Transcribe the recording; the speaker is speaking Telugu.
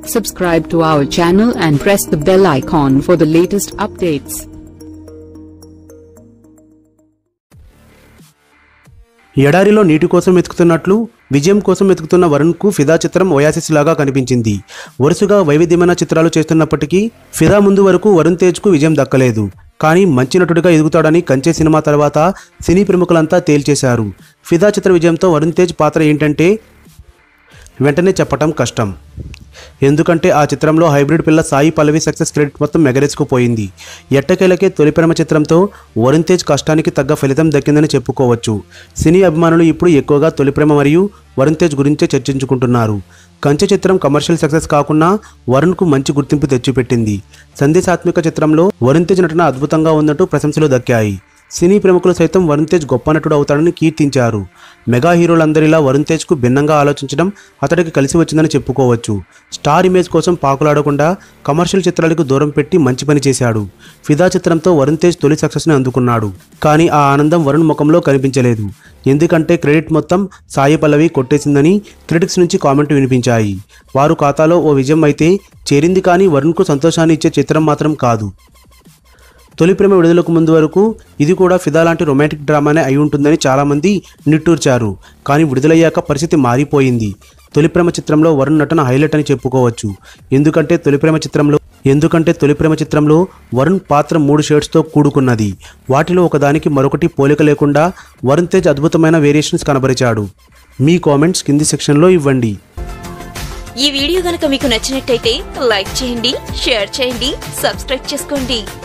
Subscribe to our channel and press the bell icon for the latest updates. ఎడారిలో నీటి కోసం వెతుకుతున్నట్లు విజయం కోసం వెతుకుతున్న వరుణ్కు ఫిదా చిత్రం ఒయాసిస్ లాగా కనిపించింది వరుసగా వైవిధ్యమైన చిత్రాలు చేస్తున్నప్పటికీ ఫిదా ముందు వరకు వరుణ్ తేజ్కు విజయం దక్కలేదు కానీ మంచి నటుడిగా ఎదుగుతాడని కంచె సినిమా తర్వాత సినీ ప్రముఖులంతా తేల్చేశారు ఫిదా చిత్ర విజయంతో వరుణ్ తేజ్ పాత్ర ఏంటంటే వెంటనే చెప్పటం కష్టం ఎందుకంటే ఆ చిత్రంలో హైబ్రిడ్ పిల్ల సాయి పల్లవి సక్సెస్ క్రెడిట్ మొత్తం మెగరేసుకుపోయింది ఎట్టకేలకే తొలి ప్రేమ చిత్రంతో వరుణ్ తేజ్ కష్టానికి తగ్గ ఫలితం దక్కిందని చెప్పుకోవచ్చు సినీ అభిమానులు ఇప్పుడు ఎక్కువగా తొలి ప్రేమ మరియు వరుణ్ తేజ్ గురించే చర్చించుకుంటున్నారు కంచె చిత్రం కమర్షియల్ సక్సెస్ కాకుండా వరుణ్కు మంచి గుర్తింపు తెచ్చిపెట్టింది సందేశాత్మక చిత్రంలో వరుణ్ తేజ్ నటన అద్భుతంగా ఉన్నట్టు ప్రశంసలు దక్కాయి సినీ ప్రముఖులు సైతం వరుణ్ తేజ్ గొప్ప నటుడు అవుతాడని కీర్తించారు మెగా హీరోలందరిలా వరుణ్ తేజ్కు భిన్నంగా ఆలోచించడం అతడికి కలిసి వచ్చిందని చెప్పుకోవచ్చు స్టార్ ఇమేజ్ కోసం పాకులాడకుండా కమర్షియల్ చిత్రాలకు దూరం పెట్టి మంచి పని చేశాడు ఫిదా చిత్రంతో వరుణ్ తేజ్ తొలి సక్సెస్ని అందుకున్నాడు కానీ ఆ ఆనందం వరుణ్ ముఖంలో కనిపించలేదు ఎందుకంటే క్రెడిట్ మొత్తం సాయి పల్లవి కొట్టేసిందని క్రిటిక్స్ నుంచి కామెంట్ వినిపించాయి వారు ఖాతాలో ఓ విజయం అయితే చేరింది కానీ వరుణ్కు సంతోషాన్ని ఇచ్చే చిత్రం మాత్రం కాదు తొలి ప్రేమ విడుదలకు ముందు వరకు ఇది కూడా ఫిదా లాంటి రొమాంటిక్ డ్రామానే అయి ఉంటుందని చాలామంది నిట్టూర్చారు కానీ విడుదలయ్యాక పరిస్థితి మారిపోయింది తొలి ప్రేమ చిత్రంలో వరుణ్ నటన హైలైట్ అని చెప్పుకోవచ్చు ఎందుకంటే తొలి ప్రేమ చిత్రంలో ఎందుకంటే తొలి ప్రేమ చిత్రంలో వరుణ్ పాత్ర మూడు షేడ్స్తో కూడుకున్నది వాటిలో ఒకదానికి మరొకటి పోలిక లేకుండా వరుణ్ తేజ్ అద్భుతమైన వేరియేషన్స్ కనబరిచాడు మీ కామెంట్స్ కింది సెక్షన్లో ఇవ్వండి ఈ వీడియో గనక మీకు నచ్చినట్టయితే లైక్ చేయండి షేర్ చేయండి సబ్స్క్రైబ్ చేసుకోండి